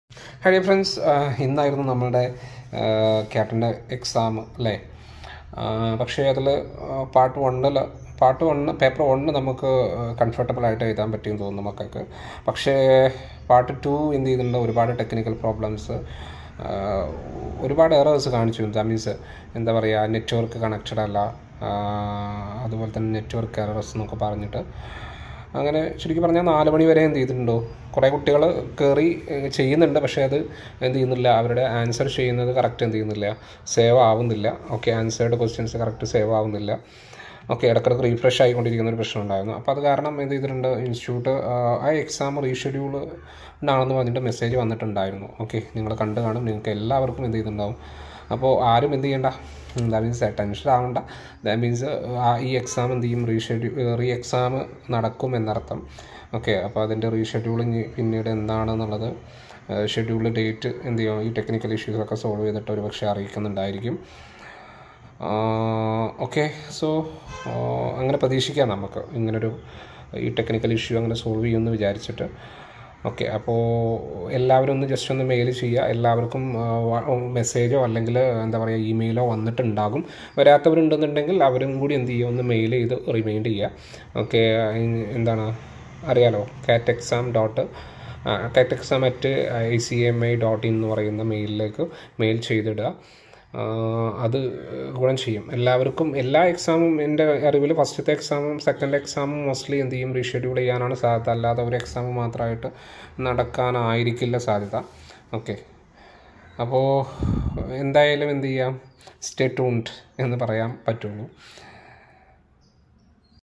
hi friends ഇന്നായിരുന്നു നമ്മളുടെ ക്യാപ്റ്റൻ്റെ exam അല്ലേ ആ, പക്ഷേ അതിൽ പാർട്ട് വണ്ണിൽ പാർട്ട് വണ്ണ് പേപ്പർ വണ്ണ് നമുക്ക് കംഫർട്ടബിൾ ആയിട്ട് എഴുതാൻ പറ്റിയെന്ന് തോന്നുന്നു മക്കൾക്ക് പക്ഷേ പാർട്ട് ടു എന്ത് ചെയ്തിട്ടുണ്ട് ഒരുപാട് ടെക്നിക്കൽ പ്രോബ്ലംസ് ഒരുപാട് എറേഴ്സ് കാണിച്ചു ദാറ്റ് മീൻസ് എന്താ പറയുക നെറ്റ്വർക്ക് കണക്റ്റഡ് അല്ല ആ, അതുപോലെ തന്നെ നെറ്റ്വർക്ക് എറേഴ്സ് എന്നൊക്കെ പറഞ്ഞിട്ട് അങ്ങനെ ശരിക്കും പറഞ്ഞാൽ നാല് മണി വരെ എന്ത് ചെയ്തിട്ടുണ്ടോ കുറേ കുട്ടികൾ കയറി ഏഹ്, ചെയ്യുന്നുണ്ട് പക്ഷേ അത് എന്ത് ചെയ്യുന്നില്ല അവരുടെ ആൻസർ ചെയ്യുന്നത് കറക്റ്റ് എന്ത് ചെയ്യുന്നില്ല സേവ് ആവുന്നില്ല okay answered questions correct save ആവുന്നില്ല ഓക്കെ ഇടയ്ക്കിടയ്ക്ക് റീഫ്രഷ് ആയിക്കൊണ്ടിരിക്കുന്ന ഒരു പ്രശ്നം ഉണ്ടായിരുന്നു അപ്പോൾ അത് കാരണം എന്ത് ചെയ്തിട്ടുണ്ട് ഇൻസ്റ്റിറ്റ്യൂട്ട് ആ എക്സാം റീഷെഡ്യൂൾ ആണെന്ന് പറഞ്ഞിട്ട് മെസ്സേജ് വന്നിട്ടുണ്ടായിരുന്നു ഓക്കെ നിങ്ങൾ കണ്ടു കാണും നിങ്ങൾക്ക് എല്ലാവർക്കും എന്ത് ചെയ്തിട്ടുണ്ടാവും അപ്പോൾ ആരും എന്ത് ചെയ്യണ്ട ദാറ്റ് മീൻസ് ടെൻഷൻ ആവണ്ട ദാറ്റ് മീൻസ് ഈ എക്സാം എന്ത് ചെയ്യും റീഷെഡ്യൂ റീ എക്സാം നടക്കും എന്നർത്ഥം ഓക്കെ അപ്പോൾ അതിൻ്റെ റീഷെഡ്യൂളിങ് പിന്നീട് എന്താണെന്നുള്ളത് ഷെഡ്യൂൾ ഡേറ്റ് എന്ത് ചെയ്യും ഈ ടെക്നിക്കൽ ഇഷ്യൂസൊക്കെ സോൾവ് ചെയ്തിട്ട് ഒരു പക്ഷേ അറിയിക്കുന്നുണ്ടായിരിക്കും ഓക്കെ സോ അങ്ങനെ പ്രതീക്ഷിക്കാം നമുക്ക് ഇങ്ങനൊരു ഈ ടെക്നിക്കൽ ഇഷ്യൂ അങ്ങനെ സോൾവ് ചെയ്യുമെന്ന് വിചാരിച്ചിട്ട് ഓക്കെ അപ്പോൾ എല്ലാവരും ഒന്ന് ജസ്റ്റ് ഒന്ന് മെയിൽ ചെയ്യുക എല്ലാവർക്കും മെസ്സേജോ അല്ലെങ്കിൽ എന്താ പറയുക ഇമെയിലോ വന്നിട്ടുണ്ടാകും വരാത്തവരുണ്ടെന്നുണ്ടെങ്കിൽ അവരും കൂടി എന്ത് ചെയ്യുക ഒന്ന് മെയിൽ ചെയ്ത് റിമൈൻഡ് ചെയ്യുക ഓക്കെ എന്താണ് അറിയാലോ CAT exam dot CAT exam at I C M I dot in എന്ന് പറയുന്ന മെയിലിലേക്ക് മെയിൽ ചെയ്തിടുക ആ, അത് ഗുണം ചെയ്യും എല്ലാവർക്കും എല്ലാ എക്സാമും എൻ്റെ അറിവിൽ ഫസ്റ്റത്തെ എക്സാമും സെക്കൻഡ് എക്സാമും മോസ്റ്റ്ലി എന്ത് ചെയ്യും റീഷെഡ്യൂൾ ചെയ്യാനാണ് സാധ്യത അല്ലാതെ ഒരു എക്സാം മാത്രമായിട്ട് നടക്കാനായിരിക്കില്ല സാധ്യത ഓക്കെ അപ്പോൾ എന്തായാലും എന്ത് ചെയ്യാം സ്റ്റേ ട്യൂൺഡ് എന്ന് പറയാൻ പറ്റുള്ളൂ